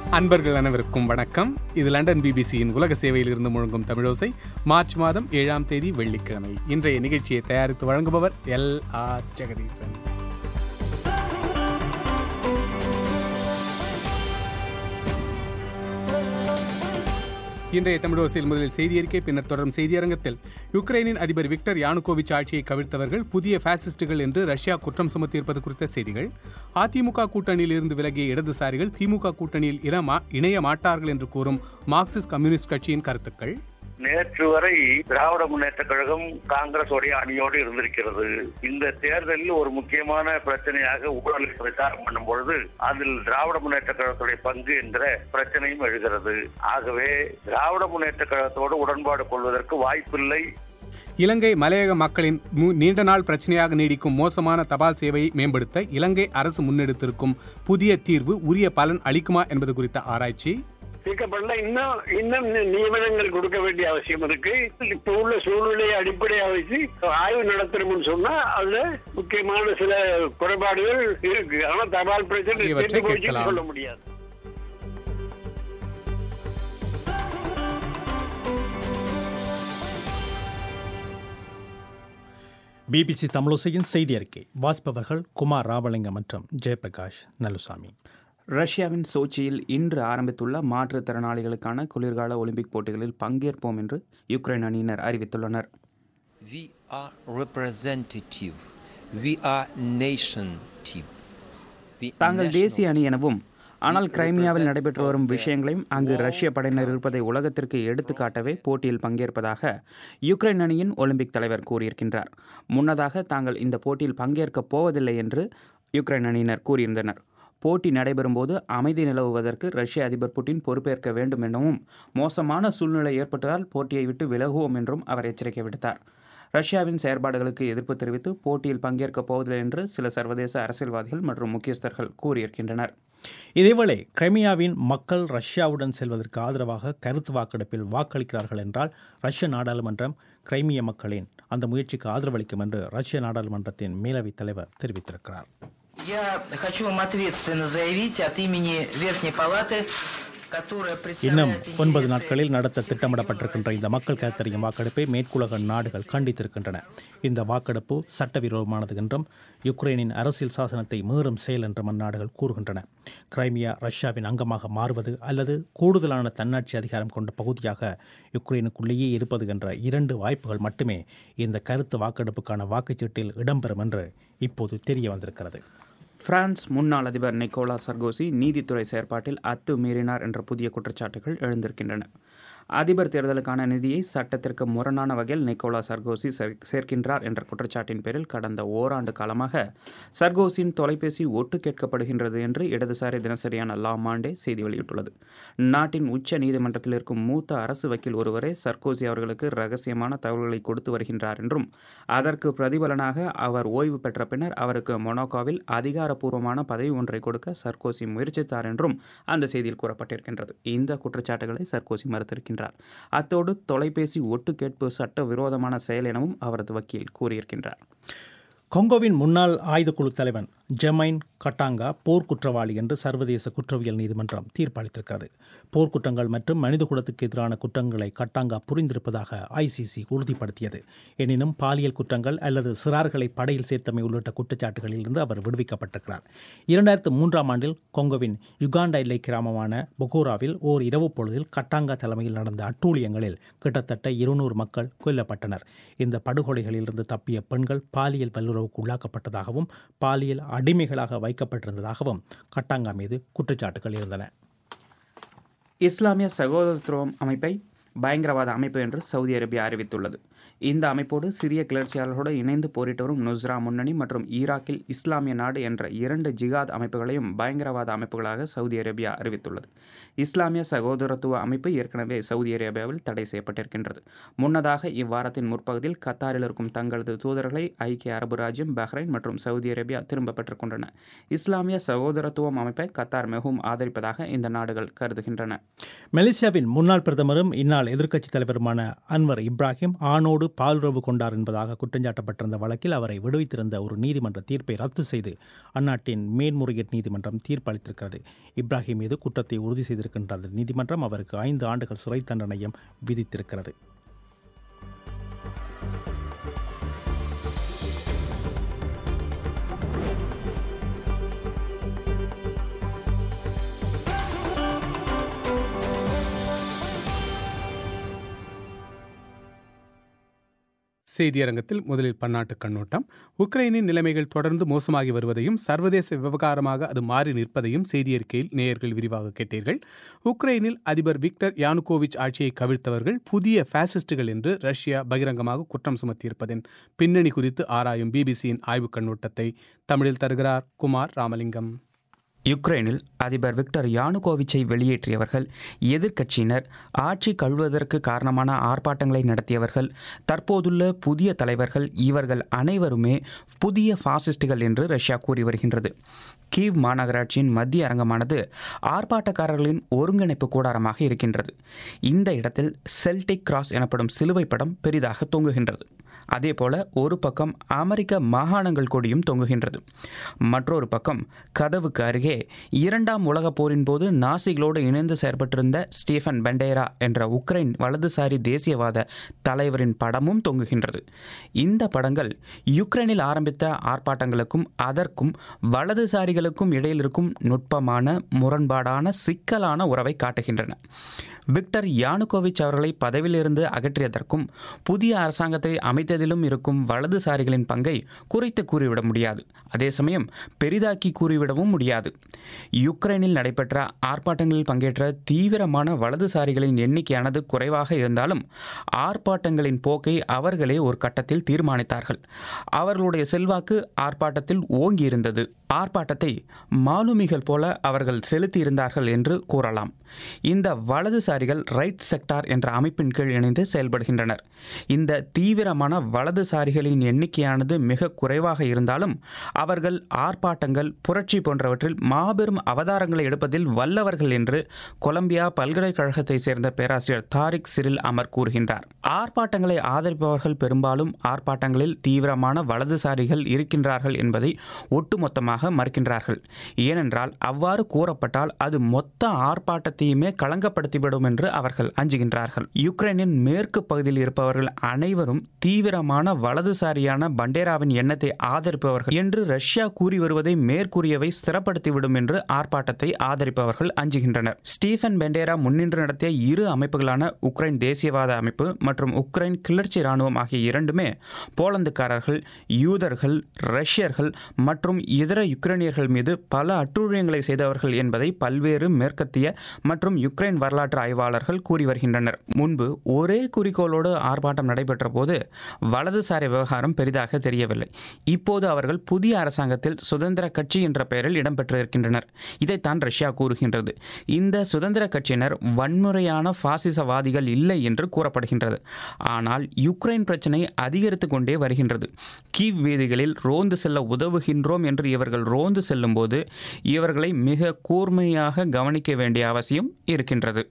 அன்பர்கள் அனைவருக்கும் வணக்கம் இது லண்டன் பிபிசியின் உலக சேவையில் இருந்து முழங்கும் தமிழோசை மார்ச் மாதம் ஏழாம் தேதி வெள்ளிக்கிழமை இன்றைய நிகழ்ச்சியை தயாரித்து வழங்குபவர் எல் ஆர் ஜெகதீசன் இன்றைய தமிழோசையில் முதலில் செய்தி அறிக்கை பின்னர் தொடரும் செய்தியரங்கத்தில் யுக்ரைனின் அதிபர் விக்டர் யானுகோவிச் ஆட்சியை கவிழ்த்தவர்கள் புதிய பாசிஸ்டுகள் என்று ரஷ்யா குற்றம் சுமத்தியிருப்பது குறித்த செய்திகள் அதிமுக கூட்டணியில் இருந்து விலகிய இடதுசாரிகள் திமுக கூட்டணியில் இன- இணைய மாட்டார்கள் என்று கூறும் மார்க்சிஸ்ட் கம்யூனிஸ்ட் கட்சியின் கருத்துக்கள் நேற்று வரை திராவிட முன்னேற்ற கழகம் காங்கிரஸ் உடைய அணியோடு இருந்திருக்கிறது இந்த தேர்தலில் ஒரு முக்கியமான பிரச்சனையாக ஊழல் விசாரம் பண்ணும் பொழுது அதில் திராவிட முன்னேற்ற கழகத்துடைய பங்கு என்ற பிரச்சனையும் எழுகிறது ஆகவே திராவிட முன்னேற்ற கழகத்தோடு உடன்பாடு கொள்வதற்கு வாய்ப்பில்லை இலங்கை மலையக மக்களின் மு- நீண்ட நாள் பிரச்சனையாக நீடிக்கும் மோசமான தபால் சேவையை மேம்படுத்த இலங்கை அரசு முன்னெடுத்திருக்கும் புதிய தீர்வு உரிய பலன் அளிக்குமா என்பது குறித்த ஆராய்ச்சி தீர்க்கப்படல இன்னும் இன்னும் நி- நியமனங்கள் கொடுக்க வேண்டிய அவசியம் இருக்கு இப்ப உள்ள சூழ்நிலையை அடிப்படையாக வச்சு ஆய்வு நடத்தணும்னு சொன்னா அதுல முக்கியமான சில குறைபாடுகள் இருக்கு ஆனா தபால் பிரச்சனை ஆகியவற்றை தீர்ந்து போச்சுன்னு கேட்கலாம். சொல்ல முடியாது பிபிசி தமிழோசையின் செய்தி அறிக்கை வாசிப்பவர்கள் குமார் ராவலிங்கம் மற்றும் ஜெயபிரகாஷ் நலுசாமி ரஷ்யாவின் சோச்சியில் இன்று ஆரம்பித்துள்ள மாற்றுத்திறனாளிகளுக்கான குளிர்கால ஒலிம்பிக் போட்டிகளில் பங்கேற்போம் என்று யுக்ரைன் அணியினர் அறிவித்துள்ளனர் We are representative. We are nation team. The தாங்கள் national தேசிய அணி team. எனவும் ஆனால் We கிரைமியாவில் represent நடைபெற்று வரும் of the விஷயங்களையும் அங்கு war ரஷ்ய படையினர் country. இருப்பதை உலகத்திற்கு எடுத்துக்காட்டவே போட்டியில் பங்கேற்பதாக யுக்ரைன் அணியின் ஒலிம்பிக் தலைவர் கூறியிருக்கின்றார் முன்னதாக தாங்கள் இந்த போட்டியில் பங்கேற்கப் போவதில்லை என்று யுக்ரைன் அணியினர் கூறியிருந்தனர் போட்டி நடைபெறும்போது அமைதி நிலவுவதற்கு ரஷ்ய அதிபர் புட்டின் பொறுப்பேற்க வேண்டும் எனவும் மோசமான சூழ்நிலை ஏற்பட்டதால் போட்டியை விட்டு விலகுவோம் என்றும் அவர் எச்சரிக்கை விடுத்தார் ரஷ்யாவின் செயற்பாடுகளுக்கு எதிர்ப்பு தெரிவித்து போட்டியில் பங்கேற்கப் போவதில்லை என்று சில சர்வதேச அரசியல்வாதிகள் மற்றும் முக்கியஸ்தர்கள் கூறியிருக்கின்றனர் இதேவேளை கிரைமியாவின் மக்கள் ரஷ்யாவுடன் செல்வதற்கு ஆதரவாக கருத்து வாக்கெடுப்பில் வாக்களிக்கிறார்கள் என்றால் ரஷ்ய நாடாளுமன்றம் கிரைமிய மக்களின் அந்த முயற்சிக்கு ஆதரவளிக்கும் என்று ரஷ்ய நாடாளுமன்றத்தின் மேலவைத் தலைவர் தெரிவித்திருக்கிறார் Я хочу вам ответственно заявить от имени Верхней Палаты, которая இன்னும் представляет ஒன்பது интересы நாட்களில் நடத்த всех திட்டமிடப்பட்டிருக்கின்ற இந்த மக்கள் கருத்தறியும் வாக்கெடுப்பை மேற்குலக நாடுகள் கண்டித்திருக்கின்றன இந்த வாக்கெடுப்பு சட்டவிரோதமானது என்றும் யுக்ரைனின் அரசியல் சாசனத்தை மீறும் செயல் என்றும் அந்நாடுகள் கூறுகின்றன கிரைமியா ரஷ்யாவின் அங்கமாக மாறுவது அல்லது கூடுதலான தன்னாட்சி அதிகாரம் கொண்ட பகுதியாக யுக்ரைனுக்குள்ளேயே இருப்பது என்ற இரண்டு வாய்ப்புகள் மட்டுமே இந்த கருத்து வாக்கெடுப்புக்கான வாக்குச்சீட்டில் இடம்பெறும் என்று இப்போது தெரிய வந்திருக்கிறது பிரான்ஸ் முன்னாள் அதிபர் நிக்கோலா சர்கோசி நீதித்துறை செயற்பாட்டில் அத்துமீறினார் என்ற புதிய குற்றச்சாட்டுகள் எழுந்திருக்கின்றன அதிபர் தேர்தலுக்கான நிதியை சட்டத்திற்கு முரணான வகையில் நிக்கோலா சர்கோசி சேர்- சேர்க்கின்றார் என்ற குற்றச்சாட்டின் பேரில் கடந்த ஓராண்டு காலமாக சர்கோசியின் தொலைபேசி ஒட்டு கேட்கப்படுகின்றது என்று இடதுசாரி தினசரியான லா மாண்டே செய்தி வெளியிட்டுள்ளது நாட்டின் உச்ச நீதிமன்றத்தில் இருக்கும் மூத்த அரசு வக்கீல் ஒருவரே சர்கோசி அவர்களுக்கு ரகசியமான தகவல்களை கொடுத்து வருகின்றார் என்றும் அதற்கு பிரதிபலனாக அவர் ஓய்வு பெற்ற பின்னர் அவருக்கு மொனாக்கோவில் அதிகாரப்பூர்வமான பதவி ஒன்றை கொடுக்க சர்கோசி முயற்சித்தார் என்றும் அந்த செய்தியில் கூறப்பட்டிருக்கின்றது இந்த குற்றச்சாட்டுகளை சர்கோசி மறுத்திருக்கின்றார் அத்தோடு தொலைபேசி ஒட்டு கேட்பு சட்ட விரோதமான செயல் எனவும் அவரது வக்கீல் கூறியிருக்கின்றார் கொங்கோவின் முன்னாள் ஆயுதக்குழு தலைவன் ஜெமைன் கட்டாங்கா போர் குற்றவாளி என்று சர்வதேச குற்றவியல் நீதிமன்றம் தீர்ப்பளித்திருக்கிறது போர்க்குற்றங்கள் மற்றும் மனித குலத்துக்கு எதிரான குற்றங்களை கட்டாங்கா புரிந்திருப்பதாக ஐசிசி உறுதிப்படுத்தியது எனினும் பாலியல் குற்றங்கள் அல்லது சிறார்களை படையில் சேர்த்தமை உள்ளிட்ட குற்றச்சாட்டுகளில் இருந்து அவர் விடுவிக்கப்பட்டிருக்கிறார் இரண்டாயிரத்து மூன்றாம் ஆண்டில் கொங்கோவின் யுகாண்டா எல்லை கிராமமான பொகோராவில் ஓர் இரவு பொழுதில் கட்டாங்கா தலைமையில் நடந்த அட்டூழியங்களில் கிட்டத்தட்ட இருநூறு மக்கள் கொல்லப்பட்டனர் இந்த படுகொலைகளிலிருந்து தப்பிய பெண்கள் பாலியல் வல்லுறவுக்கு உள்ளாக்கப்பட்டதாகவும் பாலியல் அடிமைகளாக வைக்கப்பட்டிருந்ததாகவும் கட்டாங்கா மீது குற்றச்சாட்டுகள் இருந்தன இஸ்லாமிய சகோதரத்துவம் அமைப்பை பயங்கரவாத அமைப்பு என்று சவுதி அரேபியா அறிவித்துள்ளது இந்த அமைப்போடு சிறிய கிளர்ச்சியாளர்களோடு இணைந்து போரிட்டு வரும் நுஸ்ரா முன்னணி மற்றும் ஈராக்கில் இஸ்லாமிய நாடு என்ற இரண்டு ஜிகாத் அமைப்புகளையும் பயங்கரவாத அமைப்புகளாக சவுதி அரேபியா அறிவித்துள்ளது இஸ்லாமிய சகோதரத்துவ அமைப்பு ஏற்கனவே சவுதி அரேபியாவில் தடை செய்யப்பட்டிருக்கின்றது முன்னதாக இவ்வாரத்தின் முற்பகுதியில் கத்தாரில் இருக்கும் தங்களது தூதர்களை ஐக்கிய அரபு ராஜ்யம் பஹ்ரைன் மற்றும் சவுதி அரேபியா திரும்ப பெற்றுக்கொண்டன இஸ்லாமிய சகோதரத்துவம் அமைப்பை கத்தார் மிகவும் ஆதரிப்பதாக இந்த நாடுகள் கருதுகின்றன மலேசியாவின் முன்னாள் பிரதமரும் இந்நாட்டு முன்னாள் எதிர்க்கட்சித் தலைவருமான அன்வர் இப்ராஹிம் ஆணோடு பாலுறவு கொண்டார் என்பதாக குற்றஞ்சாட்டப்பட்டிருந்த வழக்கில் அவரை விடுவித்திருந்த ஒரு நீதிமன்ற தீர்ப்பை ரத்து செய்து அந்நாட்டின் மேன்முறையீட்டு நீதிமன்றம் தீர்ப்பளித்திருக்கிறது இப்ராஹிம் மீது குற்றத்தை உறுதி செய்திருக்கின்ற அந்த நீதிமன்றம் அவருக்கு ஐந்து ஆண்டுகள் சிறை தண்டனையும் விதித்திருக்கிறது செய்தியரங்கத்தில் முதலில் பன்னாட்டு கண்ணோட்டம் உக்ரைனின் நிலைமைகள் தொடர்ந்து மோசமாகி வருவதையும் சர்வதேச விவகாரமாக அது மாறி நிற்பதையும் செய்தியறிக்கையில் நேயர்கள் விரிவாக கேட்டீர்கள் உக்ரைனில் அதிபர் விக்டர் யானுகோவிச் ஆட்சியை கவிழ்த்தவர்கள் புதிய பாசிஸ்டுகள் என்று ரஷ்யா பகிரங்கமாக குற்றம் சுமத்தியிருப்பதன் பின்னணி குறித்து ஆராயும் பிபிசியின் ஆய்வுக் கண்ணோட்டத்தை தமிழில் தருகிறார் குமார் ராமலிங்கம் யுக்ரைனில் அதிபர் விக்டர் யானுகோவிச்சை வெளியேற்றியவர்கள் எதிர்க்கட்சியினர் ஆட்சி கழுவதற்கு காரணமான ஆர்ப்பாட்டங்களை நடத்தியவர்கள் தற்போதுள்ள புதிய தலைவர்கள் இவர்கள் அனைவருமே புதிய பாசிஸ்டுகள் என்று ரஷ்யா கூறி வருகின்றது கீவ் மாநகராட்சியின் மத்திய அரங்கமானது ஆர்ப்பாட்டக்காரர்களின் ஒருங்கிணைப்பு கூடாரமாக இருக்கின்றது இந்த இடத்தில் செல்டிக் கிராஸ் எனப்படும் சிலுவை படம் பெரிதாக தொங்குகின்றது அதேபோல ஒரு பக்கம் அமெரிக்க மாகாணங்கள் கொடியும் தொங்குகின்றது மற்றொரு பக்கம் கதவுக்கு அருகே இரண்டாம் உலகப் போரின் போது நாசிகளோடு இணைந்து செயற்பட்டிருந்த ஸ்டீஃபன் பெண்டேரா என்ற உக்ரைன் வலதுசாரி தேசியவாத தலைவரின் படமும் தொங்குகின்றது இந்த படங்கள் யுக்ரைனில் ஆரம்பித்த ஆர்ப்பாட்டங்களுக்கும் அதற்கும் வலதுசாரிகளுக்கும் இடையில் இருக்கும் நுட்பமான முரண்பாடான சிக்கலான உறவை காட்டுகின்றன விக்டர் யானுகோவிச் அவர்களை பதவியிலிருந்து அகற்றியதற்கும் புதிய அரசாங்கத்தை அமைத்ததிலும் இருக்கும் வலதுசாரிகளின் பங்கை குறைத்து கூறிவிட முடியாது அதே சமயம் பெரிதாக்கி கூறிவிடவும் முடியாது யுக்ரைனில் நடைபெற்ற ஆர்ப்பாட்டங்களில் பங்கேற்ற தீவிரமான வலதுசாரிகளின் எண்ணிக்கையானது குறைவாக இருந்தாலும் ஆர்ப்பாட்டங்களின் போக்கை அவர்களே ஒரு கட்டத்தில் தீர்மானித்தார்கள் அவர்களுடைய செல்வாக்கு ஆர்ப்பாட்டத்தில் ஓங்கியிருந்தது ஆர்ப்பாட்டத்தை மாலுமிகள் போல அவர்கள் செலுத்தியிருந்தார்கள் என்று கூறலாம் இந்த வலதுசாரிகள் ரைட் செக்டார் என்ற அமைப்பின் கீழ் இணைந்து செயல்படுகின்றனர் இந்த தீவிரமான வலதுசாரிகளின் எண்ணிக்கையானது மிக குறைவாக இருந்தாலும் அவர்கள் ஆர்ப்பாட்டங்கள் புரட்சி போன்றவற்றில் மாபெரும் அவதாரங்களை எடுப்பதில் வல்லவர்கள் என்று கொலம்பியா பல்கலைக்கழகத்தை சேர்ந்த பேராசிரியர் தாரிக் சிரில் அமர் கூறுகின்றார் ஆர்ப்பாட்டங்களை ஆதரிப்பவர்கள் பெரும்பாலும் ஆர்ப்பாட்டங்களில் தீவிரமான வலதுசாரிகள் இருக்கின்றார்கள் என்பதை ஒட்டுமொத்தமாக மறுக்கின்றார்கள் ஏனென்றால் அவ்வாறு கூறப்பட்டால் அது மொத்த ஆர்ப்பாட்டத்தையுமே களங்கப்படுத்திவிடும் என்று அவர்கள் அஞ்சுகின்றார்கள் யுக்ரைனின் மேற்கு பகுதியில் இருப்பவர்கள் அனைவரும் தீவிரமான வலதுசாரியான பண்டேராவின் எண்ணத்தை ஆதரிப்பவர்கள் என்று ரஷ்யா கூறி வருவதை மேற்கூறியவை ஸ்திரப்படுத்திவிடும் என்று ஆர்ப்பாட்டத்தை ஆதரிப்பவர்கள் அஞ்சுகின்றனர் ஸ்டீஃபன் பெண்டேரா முன்னின்று நடத்திய இரு அமைப்புகளான உக்ரைன் தேசியவாத அமைப்பு மற்றும் உக்ரைன் கிளர்ச்சி இராணுவம் ஆகிய இரண்டுமே போலந்துக்காரர்கள் யூதர்கள் ரஷ்யர்கள் மற்றும் இதர யுக்ரைனியர்கள் மீது பல அட்டூழியங்களை செய்தவர்கள் என்பதை பல்வேறு மேற்கத்திய மற்றும் யுக்ரைன் வரலாற்று ஆய்வாளர்கள் கூறி வருகின்றனர் முன்பு ஒரே குறிக்கோளோடு ஆர்ப்பாட்டம் நடைபெற்ற போது வலதுசாரி விவகாரம் பெரிதாக தெரியவில்லை இப்போது அவர்கள் புதிய அரசாங்கத்தில் சுதந்திர கட்சி என்ற பெயரில் இடம்பெற்றிருக்கின்றனர் இதைத்தான் ரஷ்யா கூறுகின்றது இந்த சுதந்திர கட்சியினர் வன்முறையான பாசிசவாதிகள் இல்லை என்று கூறப்படுகின்றது ஆனால் யுக்ரைன் பிரச்சனை அதிகரித்து கொண்டே வருகின்றது கீவ் வீதிகளில் ரோந்து செல்ல உதவுகின்றோம் என்று இவர்கள் ரோந்து செல்லும்போது இவர்களை மிக கூர்மையாக கவனிக்க வேண்டிய அவசியம் இருக்கின்றது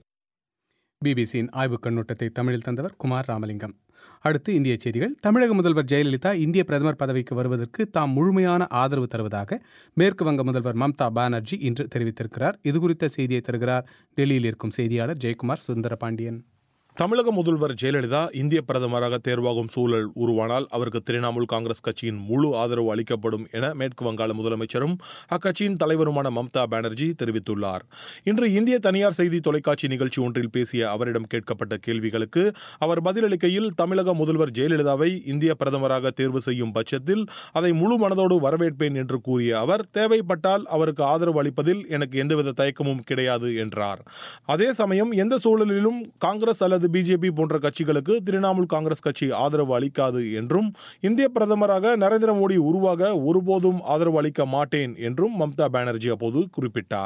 பிபிசியின் ஆய்வுக் கண்ணோட்டத்தை தமிழில் தந்தவர் குமார் ராமலிங்கம் அடுத்து இந்திய செய்திகள் தமிழக முதல்வர் ஜெயலலிதா இந்திய பிரதமர் பதவிக்கு வருவதற்கு தாம் முழுமையான ஆதரவு தருவதாக மேற்கு வங்க முதல்வர் மம்தா பானர்ஜி இன்று தெரிவித்திருக்கிறார் இதுகுறித்த செய்தியை தருகிறார் டெல்லியில் இருக்கும் செய்தியாளர் ஜெயக்குமார் சுந்தர பாண்டியன் தமிழக முதல்வர் ஜெயலலிதா இந்திய பிரதமராக தேர்வாகும் சூழல் உருவானால் அவருக்கு திரிணாமுல் காங்கிரஸ் கட்சியின் முழு ஆதரவு அளிக்கப்படும் என மேற்கு வங்காள முதலமைச்சரும் அக்கட்சியின் தலைவருமான மம்தா பானர்ஜி தெரிவித்துள்ளார் இன்று இந்திய தனியார் செய்தி தொலைக்காட்சி நிகழ்ச்சி ஒன்றில் பேசிய அவரிடம் கேட்கப்பட்ட கேள்விகளுக்கு அவர் பதிலளிக்கையில் தமிழக முதல்வர் ஜெயலலிதாவை இந்திய பிரதமராக தேர்வு செய்யும் பட்சத்தில் அதை முழு மனதோடு வரவேற்பேன் என்று கூறிய அவர் தேவைப்பட்டால் அவருக்கு ஆதரவு அளிப்பதில் எனக்கு எந்தவித தயக்கமும் கிடையாது என்றார் அதே சமயம் எந்த சூழலிலும் காங்கிரஸ் அல்லது பிஜேபி போன்ற கட்சிகளுக்கு திரிணாமுல் காங்கிரஸ் கட்சி ஆதரவு அளிக்காது என்றும் இந்திய பிரதமராக நரேந்திர மோடி உருவாக ஒருபோதும் ஆதரவு அளிக்க மாட்டேன் என்றும் மம்தா பானர்ஜி அப்போது குறிப்பிட்டார்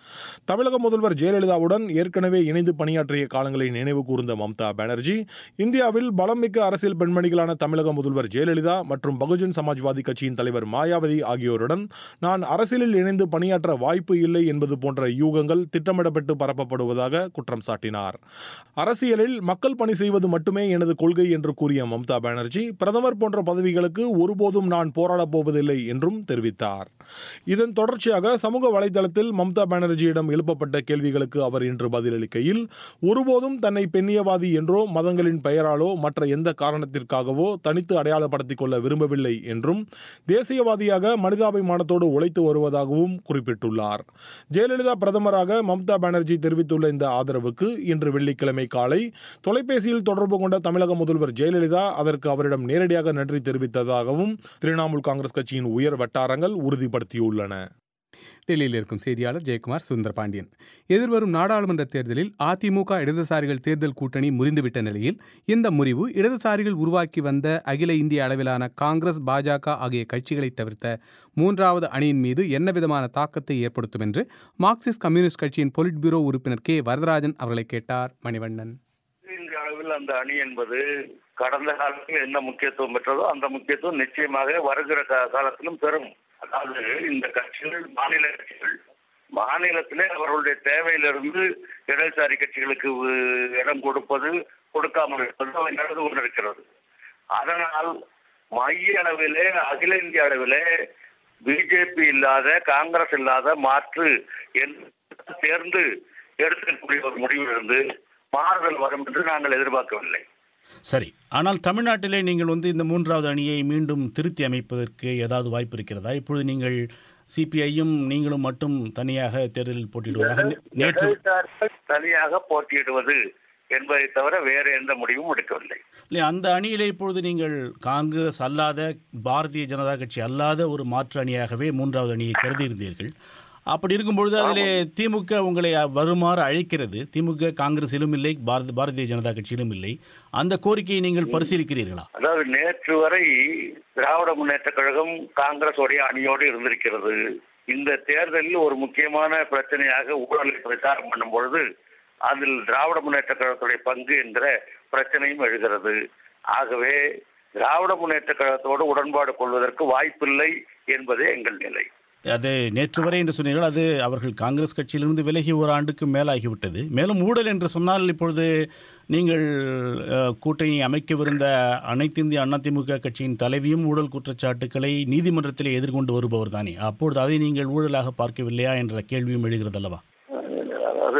தமிழக முதல்வர் ஜெயலலிதாவுடன் ஏற்கனவே இணைந்து பணியாற்றிய காலங்களை நினைவு கூர்ந்த மம்தா பானர்ஜி இந்தியாவில் பலம்மிக்க அரசியல் பெண்மணிகளான தமிழக முதல்வர் ஜெயலலிதா மற்றும் பகுஜன் சமாஜ்வாதி கட்சியின் தலைவர் மாயாவதி ஆகியோருடன் நான் அரசியலில் இணைந்து பணியாற்ற வாய்ப்பு இல்லை என்பது போன்ற யூகங்கள் திட்டமிடப்பட்டு பரப்பப்படுவதாக குற்றம் சாட்டினார் அரசியலில் மக்கள் பணி செய்வது மட்டுமே எனது கொள்கை என்று கூறிய மம்தா பானர்ஜி பிரதமர் போன்ற பதவிகளுக்கு ஒருபோதும் நான் போராடப் போவதில்லை என்றும் தெரிவித்தார் இதன் தொடர்ச்சியாக சமூக வலைதளத்தில் மம்தா பானர்ஜியிடம் எழுப்பப்பட்ட கேள்விகளுக்கு அவர் இன்று பதிலளிக்கையில் ஒருபோதும் தன்னை பெண்ணியவாதி என்றோ மதங்களின் பெயராலோ மற்ற எந்த காரணத்திற்காகவோ தனித்து அடையாளப்படுத்திக் கொள்ள விரும்பவில்லை என்றும் தேசியவாதியாக மனிதாபிமானத்தோடு உழைத்து வருவதாகவும் குறிப்பிட்டுள்ளார் ஜெயலலிதா பிரதமராக மம்தா பானர்ஜி தெரிவித்துள்ள இந்த ஆதரவுக்கு இன்று வெள்ளிக்கிழமை காலை தொலைபேசியில் தொடர்பு கொண்ட தமிழக முதல்வர் ஜெயலலிதா அதற்கு அவரிடம் நேரடியாக நன்றி தெரிவித்ததாகவும் திரிணாமுல் காங்கிரஸ் கட்சியின் உயர் வட்டாரங்கள் உறுதிப்படுத்தியுள்ளன டெல்லியில் இருக்கும் செய்தியாளர் ஜெயக்குமார் சுந்தர பாண்டியன் எதிர்வரும் நாடாளுமன்ற தேர்தலில் அதிமுக இடதுசாரிகள் தேர்தல் கூட்டணி முறிந்துவிட்ட நிலையில் இந்த முறிவு இடதுசாரிகள் உருவாக்கி வந்த அகில இந்திய அளவிலான காங்கிரஸ் பாஜக ஆகிய கட்சிகளை தவிர்த்த மூன்றாவது அணியின் மீது என்ன விதமான தாக்கத்தை ஏற்படுத்தும் என்று மார்க்சிஸ்ட் கம்யூனிஸ்ட் கட்சியின் பொலிட் பியூரோ உறுப்பினர் கே வரதராஜன் அவர்களை கேட்டார் மணிவண்ணன் இந்த அளவில் அந்த அணி என்பது கடந்த காலத்தில் என்ன முக்கியத்துவம் பெற்றதோ அந்த முக்கியத்துவம் நிச்சயமாக வருகிற கா- காலத்திலும் பெறும் அதாவது இந்த கட்சிகள் மாநில கட்சிகள் மாநிலத்திலே அவர்களுடைய தேவையிலிருந்து இடதுசாரி கட்சிகளுக்கு உ- இடம் கொடுப்பது கொடுக்காமல் இருப்பது அவை நடந்து கொண்டிருக்கிறது அதனால் மைய அளவிலே அகில இந்திய அளவிலே பிஜேபி இல்லாத காங்கிரஸ் இல்லாத மாற்று என்று சேர்ந்து எடுக்கக்கூடிய ஒரு முடிவிலிருந்து மாறுதல் வரும் என்று நாங்கள் எதிர்பார்க்கவில்லை சரி ஆனால் தமிழ்நாட்டிலே நீங்கள் வந்து இந்த மூன்றாவது அணியை மீண்டும் திருத்தி அமைப்பதற்கு ஏதாவது வாய்ப்பு இருக்கிறதா இப்பொழுது நீங்கள் சிபிஐயும் நீங்களும் மட்டும் தனியாக தேர்தலில் போட்டியிடுவதாக நே- நேற்று இடதுசாரிகள் தனியாக போட்டியிடுவது என்பதை தவிர வேறு எந்த முடிவும் எடுக்கவில்லை இல்லை அந்த அணியிலே இப்பொழுது நீங்கள் காங்கிரஸ் அல்லாத பாரதிய ஜனதா கட்சி அல்லாத ஒரு மாற்று அணியாகவே மூன்றாவது அணியை கருதியிருந்தீர்கள் அப்படி இருக்கும்பொழுது அதிலே திமுக உங்களை வருமாறு அழைக்கிறது திமுக காங்கிரஸிலும் இல்லை பாரத பாரதிய ஜனதா கட்சியிலும் இல்லை அந்த கோரிக்கையை நீங்கள் பரிசீலிக்கிறீர்களா அதாவது நேற்று வரை திராவிட முன்னேற்ற கழகம் காங்கிரஸ் உடைய அணியோடு இருந்திருக்கிறது இந்த தேர்தலில் ஒரு முக்கியமான பிரச்சனையாக ஊழலை பிரச்சாரம் பண்ணும் பொழுது அதில் திராவிட முன்னேற்ற கழகத்துடைய பங்கு என்கிற பிரச்சனையும் எழுகிறது ஆகவே திராவிட முன்னேற்ற கழகத்தோடு உடன்பாடு கொள்வதற்கு வாய்ப்பில்லை என்பதே எங்கள் நிலை அது நேற்று வரை என்று சொன்னீர்கள் அது அவர்கள் காங்கிரஸ் கட்சியிலிருந்து விலகி ஒரு ஆண்டுக்கு மேலாகிவிட்டது மேலும் ஊழல் என்று சொன்னால் இப்பொழுது நீங்கள் அஹ், கூட்டணி அமைக்கவிருந்த அனைத்து இந்திய அண்ணா திமுக கட்சியின் தலைவியும் ஊழல் குற்றச்சாட்டுக்களை நீதிமன்றத்திலே எதிர்கொண்டு வருபவர் தானே அப்பொழுது அதை நீங்கள் ஊழலாக பார்க்கவில்லையா என்ற கேள்வியும் எழுகிறது அல்லவா அதாவது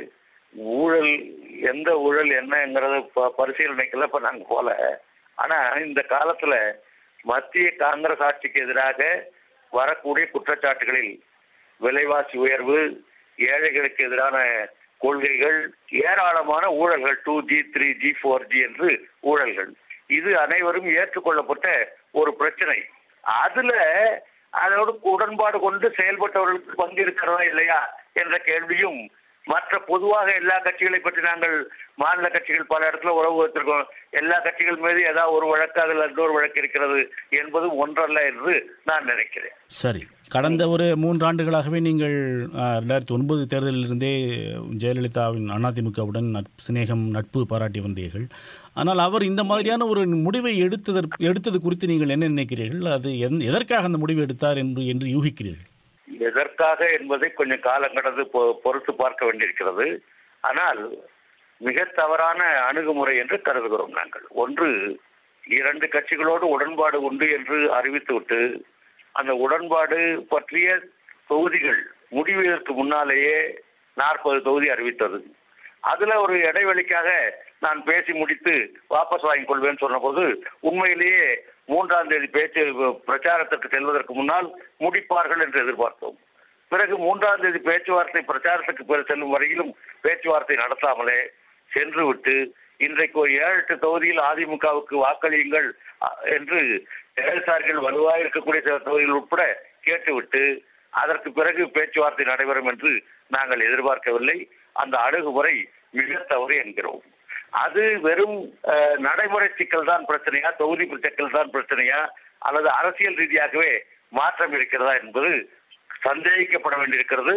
ஊழல் எந்த ஊழல் என்னங்கிறத ப- பரிசீலனைக்கெல்லாம் இப்ப நாங்க போல ஆனா இந்த காலத்துல மத்திய காங்கிரஸ் ஆட்சிக்கு எதிராக வரக்கூடிய குற்றச்சாட்டுகளில் விலைவாசி உயர்வு ஏழைகளுக்கு எதிரான கொள்கைகள் ஏராளமான ஊழல்கள் two G three G four G என்று ஊழல்கள் இது அனைவரும் ஏற்றுக்கொள்ளப்பட்ட ஒரு பிரச்சனை அதுல அதோடு உடன்பாடு கொண்டு செயல்பட்டவர்களுக்கு பங்கு இருக்கிறதா இல்லையா என்ற கேள்வியும் மற்ற பொதுவாக எல்லா கட்சிகளை பற்றி நாங்கள் மாநில கட்சிகள் பல இடத்துல உறவு வைத்திருக்கோம் எல்லா கட்சிகள் மீது ஏதாவது ஒரு வழக்கு அதில் இன்னொரு வழக்கு இருக்கிறது என்பதும் ஒன்றல்ல என்று நான் நினைக்கிறேன் சரி கடந்த ஒரு மூன்றாண்டுகளாகவே நீங்கள் அஹ், ரெண்டாயிரத்தி ஒன்பது தேர்தலிலிருந்தே ஜெயலலிதாவின் அதிமுகவுடன் நட்பு சிநேகம் நட்பு பாராட்டி வந்தீர்கள் ஆனால் அவர் இந்த மாதிரியான ஒரு முடிவை எடுத்ததற்கு எடுத்தது குறித்து நீங்கள் என்ன நினைக்கிறீர்கள் அது எந் எதற்காக அந்த முடிவை எடுத்தார் என்று என்று யூகிக்கிறீர்கள் எதற்காக என்பதை கொஞ்சம் காலம் கடந்து பொ- பொறுத்து பார்க்க வேண்டியிருக்கிறது ஆனால் மிக தவறான அணுகுமுறை என்று கருதுகிறோம் நாங்கள் ஒன்று இரண்டு கட்சிகளோடு உடன்பாடு உண்டு என்று அறிவித்துவிட்டு அந்த உடன்பாடு பற்றிய தொகுதிகள் முடிவதற்கு முன்னாலேயே நாற்பது தொகுதி அறிவித்தது அதுல ஒரு இடைவெளிக்காக நான் பேசி முடித்து வாபஸ் வாங்கிக் கொள்வேன் சொன்னபோது உண்மையிலேயே மூன்றாம் தேதி பேச்சு பிரச்சாரத்திற்கு செல்வதற்கு முன்னால் முடிப்பார்கள் என்று எதிர்பார்த்தோம் பிறகு மூன்றாம் தேதி பேச்சுவார்த்தை பிரச்சாரத்துக்கு பிறகு செல்லும் வரையிலும் பேச்சுவார்த்தை நடத்தாமலே சென்று விட்டு இன்றைக்கு ஒரு ஏழு எட்டு தொகுதியில் அதிமுகவுக்கு வாக்களியுங்கள் அ, என்று இடதுசாரிகள் வலுவாக இருக்கக்கூடிய சில தொகுதிகள் உட்பட கேட்டுவிட்டு அதற்கு பிறகு பேச்சுவார்த்தை நடைபெறும் என்று நாங்கள் எதிர்பார்க்கவில்லை அந்த அணுகுமுறை மிக தவறு என்கிறோம் அது வெறும் அஹ், நடைமுறை சிக்கல் தான் பிரச்சனையா தொகுதி சிக்கல் தான் பிரச்சனையா அல்லது அரசியல் ரீதியாகவே மாற்றம் இருக்கிறதா என்பது சந்தேகிக்கப்பட வேண்டியிருக்கிறது